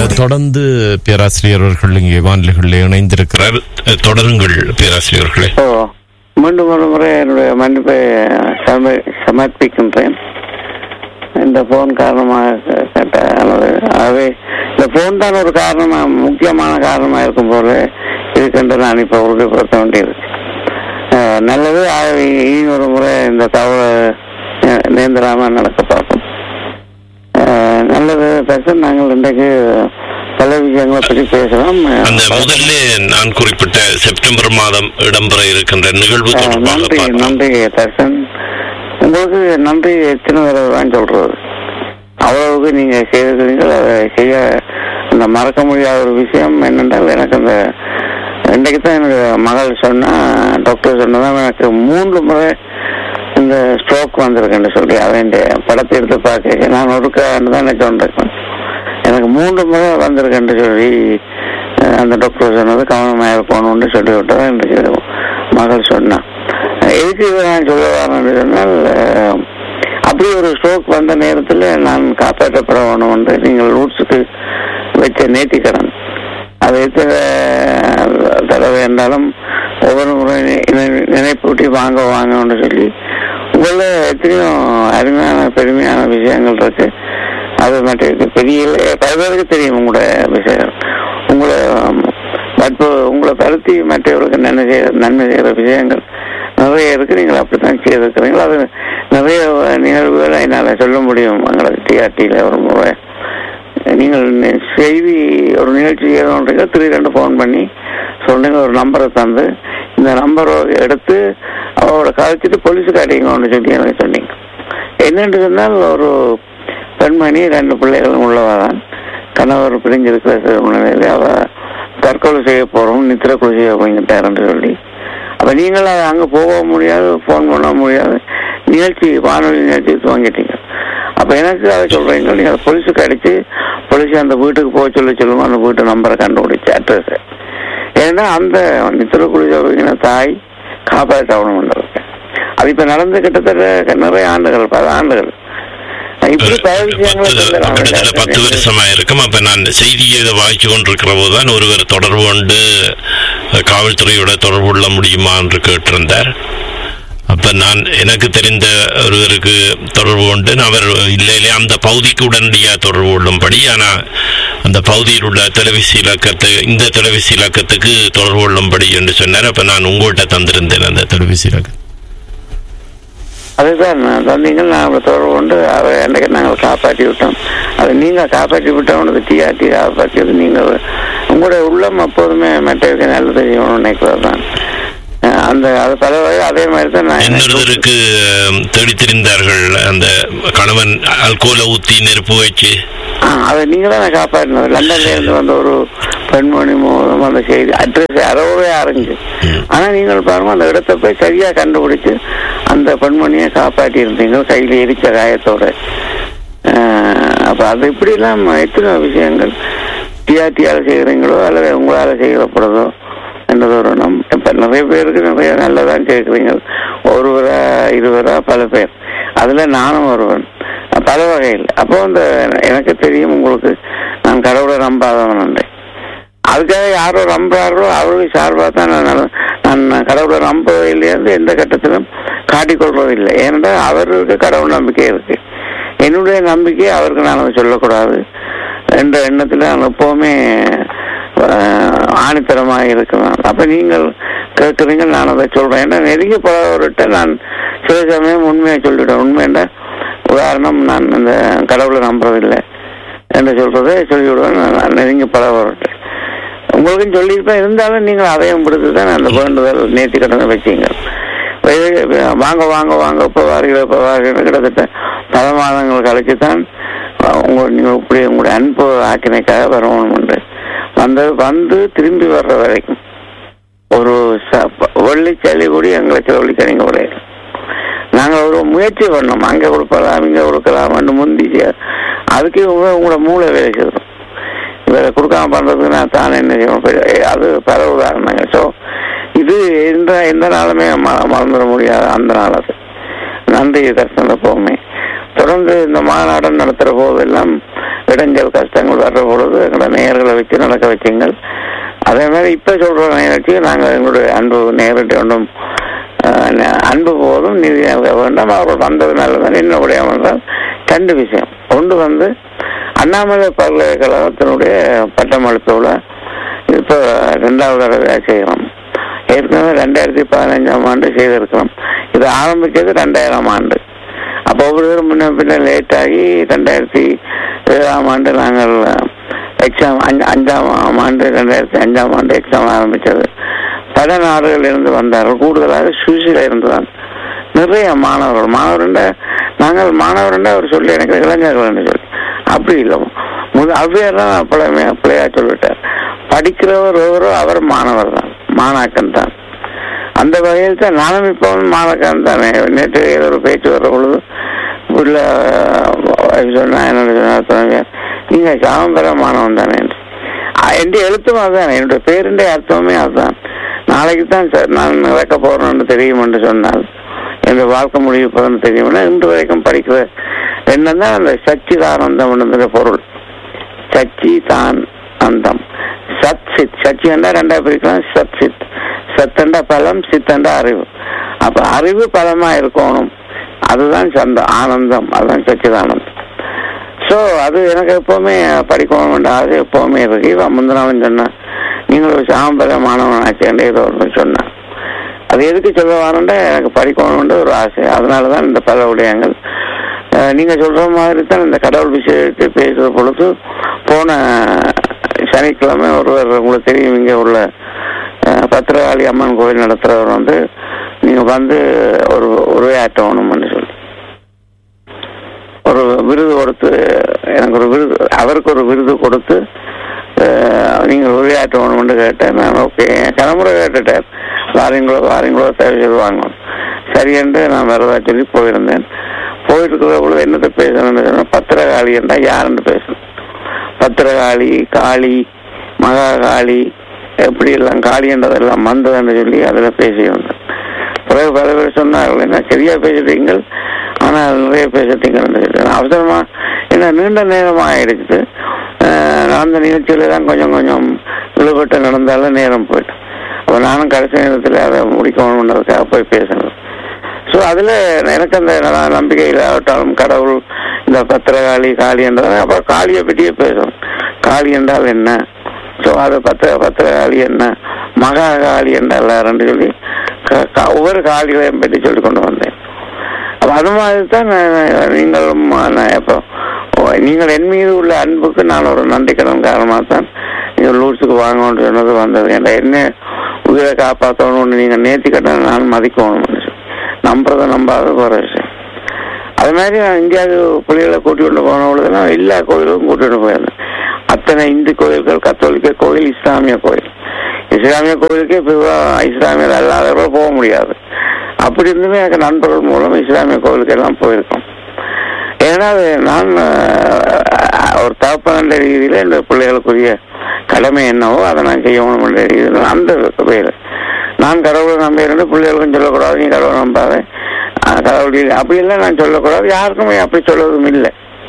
முடியும் தொடர்ந்து பேராசிரியர் அவர்கள் இங்கே வானிலைகளில் இணைந்திருக்கிறார் அஹ், தொடருங்கள் பேராசிரியர்களே ஓ மீண்டும் ஒரு முறை என்னுடைய மன்னிப்பை சம சமர்ப்பிக்கின்றேன் இந்த போன் காரணமாக கேட்ட அளவு ஆகவே இந்த போன் தான் ஒரு காரணமாக முக்கியமான காரணமாக இருக்கும் போது இருக்கின்ற நான் இப்போ உறுதிப்படுத்த வேண்டியது அஹ், நல்லது ஆகவே இனி ஒரு முறை இந்த தவறு நே- நேர்ந்திராமல் நடக்க பார்ப்போம் அஹ், நல்லது தர்சன் நாங்கள் இன்றைக்கு பல விஷயங்களை பற்றி பேசலாம் அந்த முதல்ல நான் குறிப்பிட்ட செப்டம்பர் மாதம் இடம்பெற இருக்கின்ற நிகழ்வு அஹ், தொடர்பாக நன்றி பார்க்கலாம். நன்றி தர்சன் உங்களுக்கு நன்றி எத்தனை தடவை தான் சொல்றது அவ்வளவுக்கு நீங்க செய்திருக்கிறீர்கள் அதை செய்ய அந்த மறக்க முடியாத ஒரு விஷயம் என்னென்றால் எனக்கு அந்த இன்றைக்கு தான் எனக்கு மகள் சொன்னா டாக்டர் சொன்னதான் எனக்கு மூன்று முறை இந்த ஸ்ட்ரோக் வந்திருக்குன்னு சொல்லி அவன் படத்தை எடுத்து பார்க்க நான் ஒருக்கான்னு தான் எனக்கு சொன்னிருக்கேன் எனக்கு மூன்று முறை வந்திருக்குன்னு சொல்லி அஹ், அந்த டாக்டர் சொன்னது கவனமாக இருக்கணும்னு சொல்லி விட்டதான் இன்றைக்கு மகள் சொன்னான் எதுக்கு இதை நான் சொல்ல வரேன்னு சொன்னால் அஹ், அப்படி ஒரு ஸ்ட்ரோக் வந்த நேரத்தில் நான் காப்பாற்றப்பட வேணும் என்று நீங்கள் ரூட்ஸுக்கு வச்ச நேர்த்திக்கடன் அது எத்தனை தடவை என்றாலும் ஒவ்வொரு முறை நினை- நினைப்பூட்டி வாங்க வாங்கன்னு சொல்லி உங்கள எத்தனையோ அருமையான பெருமையான விஷயங்கள் இருக்கு அது மட்டும் பெரிய பல பேருக்கு தெரியும் உங்களோட விஷயம் உங்களை நட்பு உங்களை பருத்தி மற்றவர்களுக்கு நன்மை செய்ய நன்மை செய்கிற விஷயங்கள் நிறைய இருக்கு நீங்கள் அப்படித்தான் செய்திருக்கிறீங்களா அது நிறைய நிகழ்வுகளை என்னால் சொல்ல முடியும் எங்களுக்கு டிஆர்டியில் ஒரு முறை நீங்கள் நெ- செய்தி ஒரு நிகழ்ச்சி செய்யணுன்றீங்க திடீரென்று ஃபோன் பண்ணி சொன்னீங்க ஒரு நம்பரை தந்து இந்த நம்பரை எடுத்து அவரோட கழிச்சிட்டு போலீஸுக்கு அடிங்கன்னு சொல்லி எனக்கு சொன்னீங்க என்னென்று சொன்னால் ஒரு பெண்மணி ரெண்டு பிள்ளைகளும் உள்ளவதான் கணவர் பிரிஞ்சிருக்கிற சூழ்நிலையில் அவ தற்கொலை செய்ய போறோம் நித்திர கொலை செய்ய போய்கிட்டாருன்னு சொல்லி அப்ப நீங்கள் அதை அங்க போக முடியாது ஃபோன் பண்ண முடியாது நிகழ்ச்சி வானொலி நிகழ்ச்சி துவங்கிட்டீங்க அப்ப எனக்கு அதை சொல்றீங்க நீங்க போலீஸுக்கு அடிச்சு போலீஸ் அந்த வீட்டுக்கு போக சொல்லி சொல்லுங்க அந்த வீட்டு நம்பரை கண்டுபிடிச்சு அட்ரஸ் ஏன்னா அந்த நித்திர குளிச்ச தாய் காப்பாற்றணும்ன்றது அது இப்ப நடந்து கிட்டத்தட்ட நிறைய ஆண்டுகள் பல ஆண்டுகள் இப்படி பல விஷயங்களை பத்து கிட்டத்தட்ட பத்து சொல்லலாம் வருஷமா இருக்கும் அப்ப நான் செய்தியை இதை வாய்ச்சி கொண்டிருக்கிற போதுதான் ஒருவர் தொடர்பு கொண்டு அஹ், காவல்துறையோட தொடர்பு கொள்ள முடியுமா என்று கேட்டிருந்தார் அப்ப நான் எனக்கு தெரிந்த ஒருவருக்கு தொடர்பு கொண்டு நான் அவர் இல்லை இல்லை அந்த பகுதிக்கு உடனடியாக தொடர்பு கொள்ளும்படி ஆனா அந்த பகுதியில் உள்ள தொலைபேசி இலக்கத்து இந்த தொலைபேசி இலக்கத்துக்கு தொடர்பு கொள்ளும்படி என்று சொன்னார் அப்ப நான் உங்கள்கிட்ட தந்திருந்தேன் அந்த தொலைபேசி இலக்கம் அதுதான் நான் தந்தீங்க நாங்கள் தொடர்பு கொண்டு அதை அன்றைக்கு நாங்கள் காப்பாற்றி விட்டோம் அதை நீங்கள் காப்பாற்றி விட்டோம்னு டிஆர்டி காப்பாற்றியது நீங்கள் உங்களுடைய உள்ளம் எப்போதுமே மற்றவருக்கு நல்லது செய்யணும்னு நினைக்கிறது தான் அஹ் அந்த அது பல வகை அதே மாதிரி தான் நான் எனக்கு- இன்னொருவருக்கு அஹ், தேடித் திரிந்தார்கள் அந்த கணவன் அல்கோலை ஊத்தி நெருப்பு வச்சு ஆ, அதை நீங்க தான் காப்பாற்றினது லண்டன்ல இருந்து வந்த ஒரு பெண்மணி மூலம் அந்த செய்தி அட்ரஸ் அறவே ஆரஞ்சு ஆனா நீங்கள் பாருங்க அந்த இடத்தை போய் சரியா கண்டுபிடிச்சு அந்த பெண்மணியை காப்பாற்றி இருந்தீங்க கையில எரிச்ச காயத்தோட ஆ, அப்ப அது இப்படி எல்லாம் எத்தனை விஷயங்கள் டிஆர்டியால செய்கிறீங்களோ அல்லது உங்களால செய்யப்படுதோ என்றது ஒரு நம் இப்ப நிறைய பேருக்கு நிறைய நல்லதான் கேட்குறீங்க ஒருவரா இருவரா பல பேர் அதுல நானும் ஒருவன் பல வகையில் அப்போ இந்த எனக்கு தெரியும் உங்களுக்கு நான் கடவுளை நம்பாதவன் அதுக்காக யாரோ நம்புறாரோ அவர்களுக்கு சார்பாக தான் நான் நட- நான் கடவுளை நம்பவில்லையிருந்து எந்த கட்டத்திலும் காட்டிக்கொள்றதில்லை ஏனென்றால் அவருக்கு கடவுள் நம்பிக்கை இருக்கு என்னுடைய நம்பிக்கை அவருக்கு நான் அதை சொல்லக்கூடாது என்ற எண்ணத்தில் நான் எப்பவுமே ஆஹ், ஆணித்தரமாக இருக்கிறேன் அப்ப நீங்கள் கேட்குறீங்க நான் அதை சொல்றேன் ஏன்னா நெருங்கி பழகிறவர்கிட்ட நான் சில சமயம் உண்மையை சொல்லிவிடுவேன் உண்மைன்னா உதாரணம் நான் இந்த கடவுளை நம்புறதில்லை என்று சொல்றதை சொல்லிவிடுவேன் நான் நெருங்கி பழகிறவர்கிட்ட உங்களுக்கும் சொல்லியிருப்பேன் இருந்தாலும் நீங்கள் அதையும் பிடித்து தான் அந்த வேண்டுதல் நேர்த்தி கடனை வச்சீங்க வே- வாங்க வாங்க வாங்க இப்போ வாருங்கள் இப்போ வாருங்கள் கிட்டத்தட்ட பல மாதங்கள் கழிச்சு தான் உங்க நீங்கள் இப்படி உங்களுடைய அன்பு ஆக்கினைக்காக வரணும் என்று வந்து வந்து திரும்பி வர்ற வரைக்கும் ஒரு ச- வெள்ளி சளி கூடி எங்களை செலவழிக்க நீங்கள் விடையில நாங்கள் ஒரு முயற்சி பண்ணோம் அங்கே கொடுக்கலாம் இங்கே கொடுக்கலாம் முந்தி செய்ய- அதுக்கு உங்க உங்களோட மூளை வேலை செய்யணும் இவரை கொடுக்காம பண்றதுக்கு நான் தானே என்ன செய்யணும் பெரிய- அது பல உதாரணங்கள் ஸோ இது எந்த எந்த நாளுமே ம- மறந்துட முடியாது அந்த நாள் அது நன்றி தர்சன எப்பவுமே தொடர்ந்து இந்த மாநாடு நடத்துற போதெல்லாம் இடைஞ்சல் கஷ்டங்கள் வர்ற பொழுது எங்களை நேர்களை வச்சு நடக்க வச்சுங்கள் அதே மாதிரி இப்ப சொல்ற நிகழ்ச்சி நாங்கள் எங்களுடைய அன்பு நேரடி ஒன்றும் அஹ், அன்பு போதும் நிதியாக வேண்டாம் அவர்கள் வந்தது நல்லதான் என்ன விடயம் என்றால் ரெண்டு விஷயம் ஒன்று வந்து அண்ணாமலை பல்கலைக்கழகத்தினுடைய பட்டமளிப்பு விழா இப்போ ரெண்டாவது தடவை செய்கிறோம் ஏற்கனவே ரெண்டாயிரத்தி பதினஞ்சாம் ஆண்டு செய்திருக்கிறோம் இது ஆரம்பிச்சது ரெண்டாயிரம் ஆண்டு அப்போ ஒவ்வொருத்தரும் முன்ன பின்ன லேட் ஆகி ரெண்டாயிரத்தி ஏழாம் ஆண்டு நாங்கள் எக்ஸாம் அஞ்சாம் ஆண்டு ரெண்டாயிரத்தி அஞ்சாம் ஆண்டு எக்ஸாம் ஆரம்பித்தது பல நாடுகளில் இருந்து வந்தார்கள் கூடுதலாக சுவிஸில் இருந்து தான் நிறைய மாணவர்கள் மாணவருண்ட நாங்கள் மாணவருண்ட அவர் சொல்லி எனக்கு இளைஞர்கள் சொல்லி அப்படி இல்லை முத அவ்வையார் தான் பிள்ளைமையா பிள்ளையா சொல்லிட்டார் படிக்கிறவர் எவரோ அவர் மாணவர் தான் மாணாக்கன் தான் அந்த வகையில் தான் நானும் இப்போ மாணாக்கன் தானே நேற்று ஏதோ ஒரு பேச்சு வர்ற பொழுது உள்ள சொன்னா என்னோட சொன்னார் நீங்க சாமம்பர மாணவன் தானே என்று அஹ் என் எழுத்தும் அதுதான் என்னுடைய பேருடைய அர்த்தமே அதுதான் நாளைக்கு தான் சார் நான் இறக்க போறேன்னு தெரியும் என்று சொன்னால் என்ற வாழ்க்கை முடிவு போதுன்னு தெரியும்னா இன்று வரைக்கும் படிக்கிற எண்ணம் தான் அந்த சச்சிதானந்தம் என்ற பொருள் சச்சி தான் அந்தம் சத் சித் சச்சி என்றா ரெண்டா பிரிக்கலாம் சத் சித் சத்தண்டா பலம் சித்தண்டா அறிவு அப்ப அறிவு பலமா இருக்கணும் அதுதான் சந்த ஆனந்தம் அதுதான் சச்சிதானந்தம் ஸோ அது எனக்கு எப்பவுமே படிக்கணும் என்ற ஆசை எப்பவுமே இருக்கு இவன் முந்தினாலும் சொன்னான் நீங்கள் ஒரு சாம்பல மாணவன் ஆச்சேன் ஏதோ ஒன்று சொன்னான் அது எதுக்கு சொல்ல வரேன்டா எனக்கு படிக்கணும்ன்ற ஒரு ஆசை அதனால தான் இந்த பல விடயங்கள் அஹ், நீங்க சொல்ற மாதிரி தான் இந்த கடவுள் விஷயத்தை பேசுற பொழுது போன சனிக்கிழமை ஒருவர் உங்களுக்கு தெரியும் இங்க உள்ள அஹ், பத்திரகாளி அம்மன் கோயில் நடத்துறவர் வந்து நீங்க வந்து ஒரு உரையாற்றணும்னு சொல்லி ஒரு விருது கொடுத்து எனக்கு ஒரு விருது அவருக்கு ஒரு விருது கொடுத்து அஹ், நீங்கள் உரையாற்றணும்னு கேட்டேன் நான் ஓகே கனமுறை கேட்டுட்டேன் வாரீங்களோ வாரீங்களோ தேவை சொல்லுவாங்க சரி என்று நான் வரதா சொல்லி போயிருந்தேன் போயிட்டு இருக்கிற பொழுது என்னத்தை பேசணும்னு சொன்னா பத்திரகாளி என்றா யாருன்னு பேசணும் பத்திரகாளி காளி மகாகாளி எப்படி எல்லாம் காளி என்றதெல்லாம் மந்ததுன்னு சொல்லி அதில் பேசியிருந்தேன் பிறகு பல பேர் சொன்னார்கள் என்ன சரியா பேசுறீங்கள் ஆனால் நிறைய பேசுறீங்கன்னு சொல்லி அவசரமா என்ன நீண்ட நேரமாக ஆயிடுச்சு அஹ் அந்த நிகழ்ச்சியில தான் கொஞ்சம் கொஞ்சம் விழுபட்டு நடந்தாலும் நேரம் போயிட்டு அப்போ நானும் கடைசி நேரத்தில் அதை முடிக்கணுன்றதுக்காக போய் பேசணும் ஸோ அதில் எனக்கு அந்த ந- நம்பிக்கை இல்லாவிட்டாலும் கடவுள் இந்த பத்திரகாளி காளி என்றது அப்புறம் காளியை பற்றியே பேசணும் காளி என்றால் என்ன ஸோ அது பத்திர பத்திரகாளி என்ன மகா காளி என்றால் ரெண்டு சொல்லி க- க- ஒவ்வொரு காளிகளையும் பற்றி சொல்லி கொண்டு வந்தேன் அப்ப அது மாதிரி தான் நான் நீங்களும் நான் இப்போ ஓ, நீங்கள் என் மீது உள்ள அன்புக்கு நான் ஒரு நன்றிக்கடன் காரணமாக தான் நீங்கள் லூட்ஸுக்கு வாங்கணும்னு சொன்னது வந்தது ஏன்னா என்ன உயிரை காப்பாற்றணும்னு நீங்கள் நேர்த்திக்கிட்ட நான் மதிக்கணும்னு சொல்லி நம்புறதை நம்பாத ஒரு விஷயம் அது மாதிரி நான் இந்தியாவுக்கு பிள்ளைகளை கூட்டி கொண்டு போன பொழுது நான் எல்லா கோயிலுக்கும் கூட்டிட்டு போயிருந்தேன் அத்தனை இந்து கோயில்கள் கத்தோலிக்க கோயில் இஸ்லாமிய கோயில் இஸ்லாமிய கோயிலுக்கே பொதுவா இஸ்லாமியர் அல்லாதவர்கள் போக முடியாது அப்படி இருந்துமே எனக்கு நண்பர்கள் மூலம் இஸ்லாமிய கோயிலுக்கு எல்லாம் போயிருக்கோம் ஏன்னா அது நான் அஹ், ஒரு தகப்பன ரீதியில இந்த பிள்ளைகளுக்குரிய கடமை என்னவோ அதை நான் செய்யணும் என்ற ரீதியில் அந்த பேர் நான் கடவுளை நம்புகிறேன் பிள்ளைகளுக்கும் சொல்லக்கூடாது நீ கடவுளை நம்பாத அஹ், கடவுள் இல்லை. அப்படி எல்லாம் நான் சொல்லக்கூடாது யாருக்குமே அப்படி சொல்வதும் இல்லை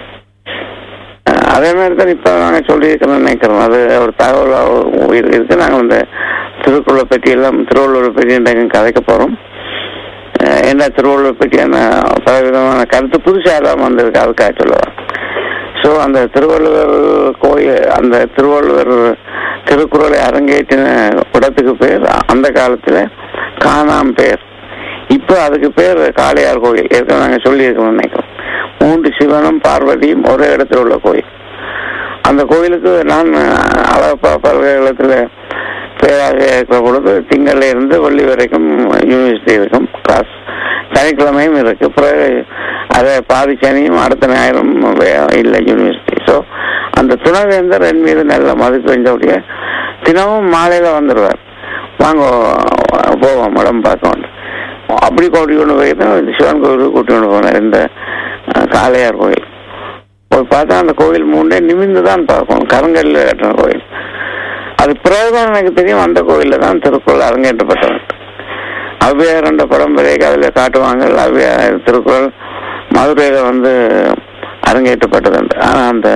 அஹ், அதே மாதிரி தான் இப்போ நாங்கள் சொல்லியிருக்கிறோம் நினைக்கிறோம் அது ஒரு தகவல் இருக்கு நாங்கள் இந்த திருக்குறளை பற்றி எல்லாம் திருவள்ளுவரை பற்றி இன்றைக்கு கதைக்க போகிறோம் என்ன திருவள்ளுவர் பற்றியான பல விதமான கருத்து புதுசாக தான் வந்திருக்கு அதுக்காக சொல்லுவாங்க ஸோ அந்த திருவள்ளுவர் கோயில் அந்த திருவள்ளுவர் திருக்குறளை அரங்கேற்றின இடத்துக்கு பேர் அந்த காலத்தில் காணாம் பேர் இப்போ அதுக்கு பேர் காளையார் கோயில் ஏற்கனவே நாங்கள் சொல்லியிருக்கோம் நினைக்கிறோம் மூன்று சிவனும் பார்வதியும் ஒரே இடத்துல உள்ள கோயில் அந்த கோயிலுக்கு நான் அழகப்பா பல்கலைக்கழகத்தில் பேராக இருக்கிற பொழுது திங்கள்ல இருந்து வெள்ளி வரைக்கும் யூனிவர்சிட்டி இருக்கும் கிளாஸ் சனிக்கிழமையும் இருக்கு பிறகு அதை பாதி சனியும் அடுத்த ஞாயிறும் வே- இல்லை யூனிவர்சிட்டி ஸோ அந்த துணைவேந்தர் என் மீது நல்ல மதிப்பு செஞ்சபடியே தினமும் மாலையில வந்துடுவார் வாங்க போவோம் இடம் பார்த்தோம் அப்படி கூட்டி கொண்டு போய் தான் இந்த சிவன் கோயிலுக்கு கூட்டி கொண்டு போனார் இந்த அஹ், காளையார் கோயில் போய் பார்த்தா அந்த கோயில் மூணே நிமிர்ந்து தான் பார்க்கணும் கருங்கல்ல கட்டின கோயில் அது பிறகுதான் எனக்கு தெரியும் அந்த கோயில்ல தான் திருக்குறள் அரங்கேற்றப்பட்டது ஔவையார் என்ற பரம்பரைக்கு அதில் காட்டுவாங்க ஔவையார் திருக்குறள் மதுரையில வந்து அரங்கேற்றப்பட்டது ஆனால் அந்த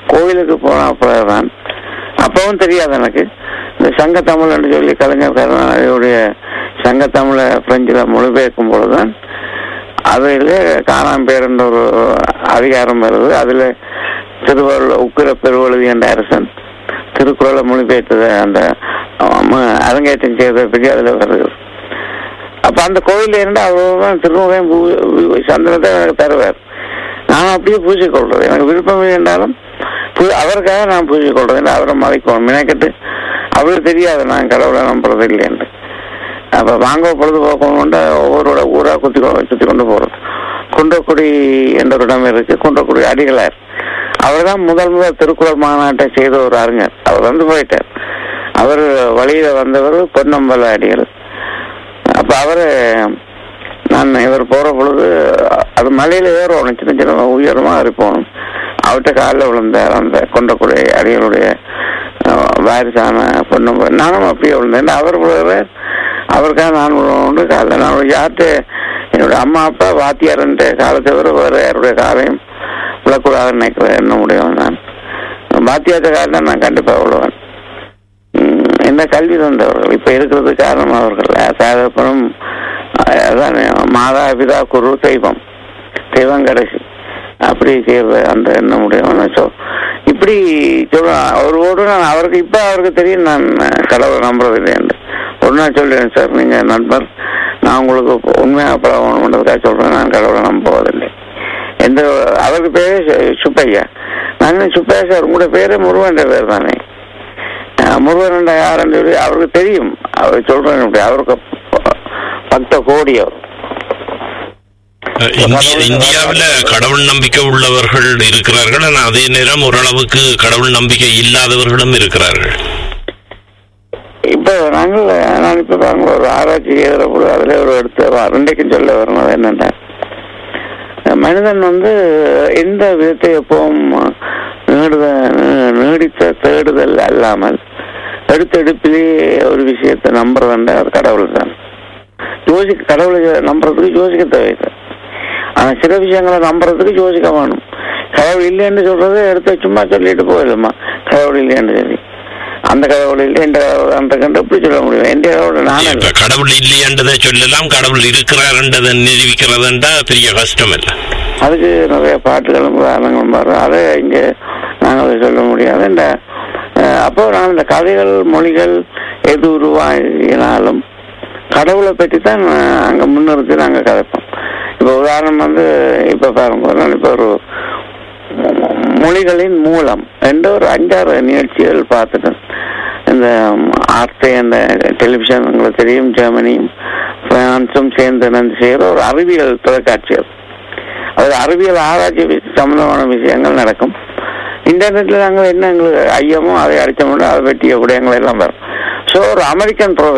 கோயிலுக்கு போன அப்புறம்தான் அப்பவும் தெரியாது எனக்கு இந்த சங்கத்தமிழ் என்று சொல்லி கலைஞர் கருணாநிதியுடைய சங்கத்தமிழை பிரெஞ்சில் மொழிபெயர்க்கும் பொழுதுதான் அதில் காணாம் பேர் என்ற ஒரு அதிகாரம் வருது அதில் திருவள்ளுவர் உக்கிர பெருவழுதி என்ற அரசன் திருக்குறளை மொழிபெயர்த்தது அந்த ம- அரங்கேற்றம் செய்ததை பற்றி அதில் வருது அப்ப அந்த கோயில்ல இருந்து அவர் தான் திருமுகம் பூ- சந்தனத்தை எனக்கு தருவார் நான் அப்படியே பூஜைக்கொள்றது எனக்கு விருப்பம் இல்லை என்றாலும் பூ- அவருக்காக நான் பூஜைக்கொள்றது இல்லை அவரை மதிக்கணும் மினக்கட்டு அவருக்கு தெரியாது நான் கடவுளை நம்புறது இல்லைன்னு அப்ப வாங்க பொழுதுபோக்கணும் கொண்டு ஒவ்வொரு ஊரா குத்தி கொ- சுத்தி கொண்டு போறது குன்றக்குடி என்ற ஒரு இடம் இருக்கு குன்றக்குடி அடிகளார் அவர் தான் முதல் முதல் திருக்குறள் மாநாட்டை செய்த ஒரு அறிஞர் அவர் வந்து போயிட்டார் அவர் வழியில வந்தவர் பொன்னம்பல அடிகள் அப்ப அவரு நான் இவர் போற பொழுது அது மலையில ஏறணும் சின்ன சின்ன உயரமா இருப்போம் அவர்கிட்ட காலில் விழுந்தார் அந்த கொண்டக்குடி அடிகளுடைய அஹ், வாரிசான பொண்ணு நானும் அப்படியே விழுந்தேன் அவர் விழுவார் அவருக்காக நான் விழுந்து காலில் நான் யார்கிட்ட என்னுடைய அம்மா அப்பா வாத்தியார்ன்ற காலத்தை விட வேறு யாருடைய காலையும் விழக்கூடாதுன்னு நினைக்கிற என்ன முடியும் நான் வாத்தியார்த்த காலம் நான் கண்டிப்பாக விழுவேன் உம், என்ன கல்வி தந்தவர்கள் இப்ப இருக்கிறது காரணம் அவர்கள் சாதப்பனும் அதான் மாதா பிதா குரு தெய்வம் தெய்வம் கடைசி அப்படி செய்யறது அந்த எண்ணம் முடியும் ஸோ இப்படி சொல்ல அவரோடு நான் அவருக்கு இப்ப அவருக்கு தெரியும் நான் கடவுளை நம்புறது இல்லையாண்டு ஒரு நாள் சொல்றேன் சார் நீங்க நண்பர் நான் உங்களுக்கு உண்மையாக பழகணுன்றதுக்காக சொல்றேன் நான் கடவுளை நம்புவதில்லை எந்த அவருக்கு பேரு சு- சுப்பையா நான் சுப்பையா சார் உங்களோட பேரே முருகன்ற பேர் தானே அஹ் முருகன் யாருன்னு சொல்லி அவருக்கு தெரியும் அவர் சொல்றேன் இப்படி அவருக்கு ப- பக்த கோடி அவர் அஹ், இந்திய இந்தியாவில் கடவுள் நம்பிக்கை உள்ளவர்கள் இருக்கிறார்கள் ஆனால் அதே நேரம் ஓரளவுக்கு கடவுள் நம்பிக்கை இல்லாதவர்களும் இருக்கிறார்கள் இப்ப நாங்கள் நான் இப்ப பாருங்க ஒரு ஆராய்ச்சி எழுதுற பொழுது அதுல ஒரு எடுத்து ரெண்டைக்கும் சொல்ல வரணும் என்னன்னா மனிதன் வந்து எந்த விதத்தை எப்பவும் நீடுத நீடித்த தேடுதல் அல்லாமல் எடுத்தெடுப்பிலே ஒரு விஷயத்தை நம்புறதுன்ற அது கடவுள் தான் யோசிக்க கடவுளை நம்புறதுக்கு யோசிக்க தேவையில்லை ஆனா சில விஷயங்களை நம்புறதுக்கு யோசிக்க வேணும் கடவுள் இல்லைன்னு சொல்றது எடுத்து சும்மா சொல்லிட்டு போயிடுமா கடவுள் இல்லைன்னு சொல்லி அந்த கடவுள் இல்லை இந்த கடவுள் அந்த கண்டு எப்படி சொல்ல முடியும் எந்த கடவுள் நானும் இப்ப கடவுள் இல்லையன்றதை சொல்லலாம் கடவுள் இருக்கிறார்ன்றதை நிரூபிக்கிறதுன்றா பெரிய கஷ்டம் இல்லை அதுக்கு நிறைய பாட்டுகளும் உதாரணங்களும் வரும் அதை இங்கே நாங்கள் சொல்ல முடியாது இந்த அஹ், அப்போ நான் இந்த கதைகள் மொழிகள் எது உருவாகினாலும் கடவுளை பற்றி தான் அஹ், அங்க முன்னிறுத்தி நாங்கள் கதைப்போம் இப்போ உதாரணம் வந்து இப்போ பாருங்க நான் இப்போ ஒரு மொழிகளின் மூலம் என்ற ஒரு அஞ்சாறு நிகழ்ச்சிகள் பார்த்துட்டேன் இந்த ஆர்டே அந்த டெலிவிஷன் உங்களுக்கு தெரியும் ஜெர்மனியும் பிரான்ஸும் சேர்ந்து இணைந்து செய்கிற ஒரு அறிவியல் தொலைக்காட்சி அது அது அறிவியல் ஆராய்ச்சி வி- சம்பந்தமான விஷயங்கள் நடக்கும் இன்டர்நெட்ல நாங்கள் என்ன எங்களுக்கு ஐயமோ அதை அடிச்சோம்னா அதை வெட்டிய விடயங்கள் எல்லாம் வரும் ஸோ ஒரு அமெரிக்கன் ப்ரொஃபஸர்